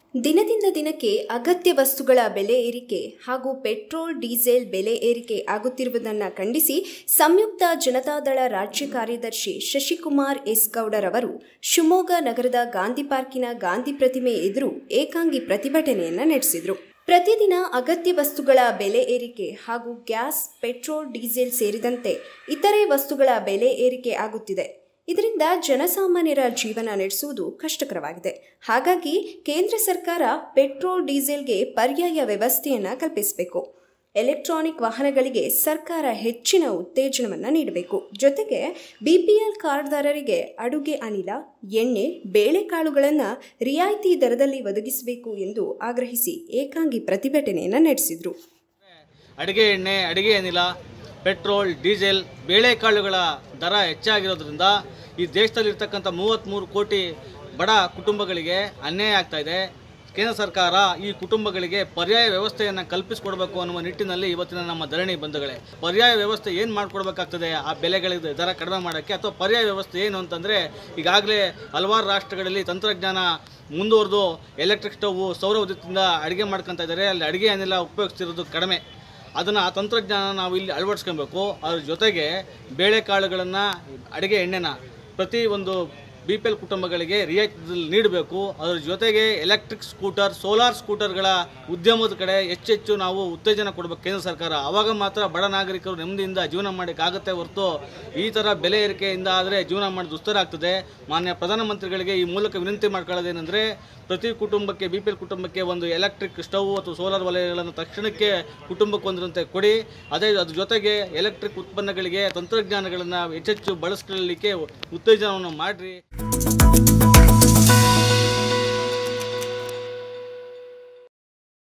ದಿನದಿಂದ ದಿನಕ್ಕೆ ಅಗತ್ಯ ವಸ್ತುಗಳ ಬೆಲೆ ಏರಿಕೆ ಹಾಗೂ ಪೆಟ್ರೋಲ್ ಡೀಸೆಲ್ ಬೆಲೆ ಏರಿಕೆ ಆಗುತ್ತಿರುವುದನ್ನು ಖಂಡಿಸಿ ಸಂಯುಕ್ತ ಜನತಾದಳ ರಾಜ್ಯ ಕಾರ್ಯದರ್ಶಿ ಶಶಿಕುಮಾರ್ ಎಸ್ ಗೌಡರವರು ಶಿವಮೊಗ್ಗ ನಗರದ ಗಾಂಧಿ ಪಾರ್ಕಿನ ಗಾಂಧಿ ಪ್ರತಿಮೆ ಎದುರು ಏಕಾಂಗಿ ಪ್ರತಿಭಟನೆಯನ್ನು ನಡೆಸಿದರು ಪ್ರತಿದಿನ ಅಗತ್ಯ ವಸ್ತುಗಳ ಬೆಲೆ ಏರಿಕೆ ಹಾಗೂ ಗ್ಯಾಸ್ ಪೆಟ್ರೋಲ್ ಡೀಸೆಲ್ ಸೇರಿದಂತೆ ಇತರೆ ವಸ್ತುಗಳ ಬೆಲೆ ಏರಿಕೆ ಆಗುತ್ತಿದೆ ಇದರಿಂದ ಜನಸಾಮಾನ್ಯರ ಜೀವನ ನಡೆಸುವುದು ಕಷ್ಟಕರವಾಗಿದೆ ಹಾಗಾಗಿ ಕೇಂದ್ರ ಸರ್ಕಾರ ಪೆಟ್ರೋಲ್ ಡೀಸೆಲ್ಗೆ ಪರ್ಯಾಯ ವ್ಯವಸ್ಥೆಯನ್ನು ಕಲ್ಪಿಸಬೇಕು ಎಲೆಕ್ಟ್ರಾನಿಕ್ ವಾಹನಗಳಿಗೆ ಸರ್ಕಾರ ಹೆಚ್ಚಿನ ಉತ್ತೇಜನವನ್ನು ನೀಡಬೇಕು ಜೊತೆಗೆ ಬಿಪಿಎಲ್ ಕಾರ್ಡ್ದಾರರಿಗೆ ಅಡುಗೆ ಅನಿಲ ಎಣ್ಣೆ ಬೇಳೆಕಾಳುಗಳನ್ನು ರಿಯಾಯಿತಿ ದರದಲ್ಲಿ ಒದಗಿಸಬೇಕು ಎಂದು ಆಗ್ರಹಿಸಿ ಏಕಾಂಗಿ ಪ್ರತಿಭಟನೆಯನ್ನು ನಡೆಸಿದರು ಅಡಿಗೆ ಎಣ್ಣೆ ಅಡಿಗೆ ಅನಿಲ ಪೆಟ್ರೋಲ್ ಡೀಸೆಲ್ ಬೇಳೆಕಾಳುಗಳ ದರ ಹೆಚ್ಚಾಗಿರೋದ್ರಿಂದ ಈ ದೇಶದಲ್ಲಿರ್ತಕ್ಕಂಥ ಮೂವತ್ತ್ಮೂರು ಕೋಟಿ ಬಡ ಕುಟುಂಬಗಳಿಗೆ ಅನ್ಯಾಯ ಆಗ್ತಾ ಇದೆ ಕೇಂದ್ರ ಸರ್ಕಾರ ಈ ಕುಟುಂಬಗಳಿಗೆ ಪರ್ಯಾಯ ವ್ಯವಸ್ಥೆಯನ್ನು ಕಲ್ಪಿಸಿಕೊಡ್ಬೇಕು ಅನ್ನುವ ನಿಟ್ಟಿನಲ್ಲಿ ಇವತ್ತಿನ ನಮ್ಮ ಧರಣಿ ಬಂಧುಗಳೇ ಪರ್ಯಾಯ ವ್ಯವಸ್ಥೆ ಏನು ಮಾಡಿಕೊಡ್ಬೇಕಾಗ್ತದೆ ಆ ಬೆಲೆಗಳಿಗೆ ದರ ಕಡಿಮೆ ಮಾಡೋಕ್ಕೆ ಅಥವಾ ಪರ್ಯಾಯ ವ್ಯವಸ್ಥೆ ಏನು ಅಂತಂದರೆ ಈಗಾಗಲೇ ಹಲವಾರು ರಾಷ್ಟ್ರಗಳಲ್ಲಿ ತಂತ್ರಜ್ಞಾನ ಮುಂದುವರೆದು ಎಲೆಕ್ಟ್ರಿಕ್ ಸ್ಟವ್ ಸೌರ ವಿದ್ಯುತ್ತಿಂದ ಅಡುಗೆ ಮಾಡ್ಕೊತಾ ಇದ್ದಾರೆ ಅಲ್ಲಿ ಅಡುಗೆ ಅನಿಲ ಉಪಯೋಗಿಸ್ತಿರೋದು ಕಡಿಮೆ ಅದನ್ನು ಆ ತಂತ್ರಜ್ಞಾನ ನಾವು ಇಲ್ಲಿ ಅಳವಡಿಸ್ಕೊಬೇಕು ಅದ್ರ ಜೊತೆಗೆ ಬೇಳೆಕಾಳುಗಳನ್ನು ಅಡುಗೆ ಎಣ್ಣೆನ ಪ್ರತಿ ಒಂದು ಬಿ ಪಿ ಎಲ್ ಕುಟುಂಬಗಳಿಗೆ ರಿಯಾಯಿತಿ ನೀಡಬೇಕು ಅದರ ಜೊತೆಗೆ ಎಲೆಕ್ಟ್ರಿಕ್ ಸ್ಕೂಟರ್ ಸೋಲಾರ್ ಸ್ಕೂಟರ್ಗಳ ಉದ್ಯಮದ ಕಡೆ ಹೆಚ್ಚೆಚ್ಚು ನಾವು ಉತ್ತೇಜನ ಕೊಡಬೇಕು ಕೇಂದ್ರ ಸರ್ಕಾರ ಆವಾಗ ಮಾತ್ರ ಬಡ ನಾಗರಿಕರು ನೆಮ್ಮದಿಯಿಂದ ಜೀವನ ಮಾಡೋಕ್ಕಾಗತ್ತೆ ಹೊರತು ಈ ಥರ ಬೆಲೆ ಏರಿಕೆಯಿಂದ ಆದರೆ ಜೀವನ ಮಾಡಿ ದುಸ್ತರ ಆಗ್ತದೆ ಮಾನ್ಯ ಪ್ರಧಾನಮಂತ್ರಿಗಳಿಗೆ ಈ ಮೂಲಕ ವಿನಂತಿ ಮಾಡ್ಕೊಳ್ಳೋದೇನೆಂದರೆ ಪ್ರತಿ ಕುಟುಂಬಕ್ಕೆ ಬಿ ಪಿ ಎಲ್ ಕುಟುಂಬಕ್ಕೆ ಒಂದು ಎಲೆಕ್ಟ್ರಿಕ್ ಸ್ಟವ್ ಅಥವಾ ಸೋಲಾರ್ ವಲಯಗಳನ್ನು ತಕ್ಷಣಕ್ಕೆ ಕುಟುಂಬಕ್ಕೊಂದರಂತೆ ಕೊಡಿ ಅದೇ ಅದ್ರ ಜೊತೆಗೆ ಎಲೆಕ್ಟ್ರಿಕ್ ಉತ್ಪನ್ನಗಳಿಗೆ ತಂತ್ರಜ್ಞಾನಗಳನ್ನು ಹೆಚ್ಚೆಚ್ಚು ಬಳಸ್ಕೊಳ್ಳಲಿಕ್ಕೆ ಉತ್ತೇಜನವನ್ನು ಮಾಡಿರಿ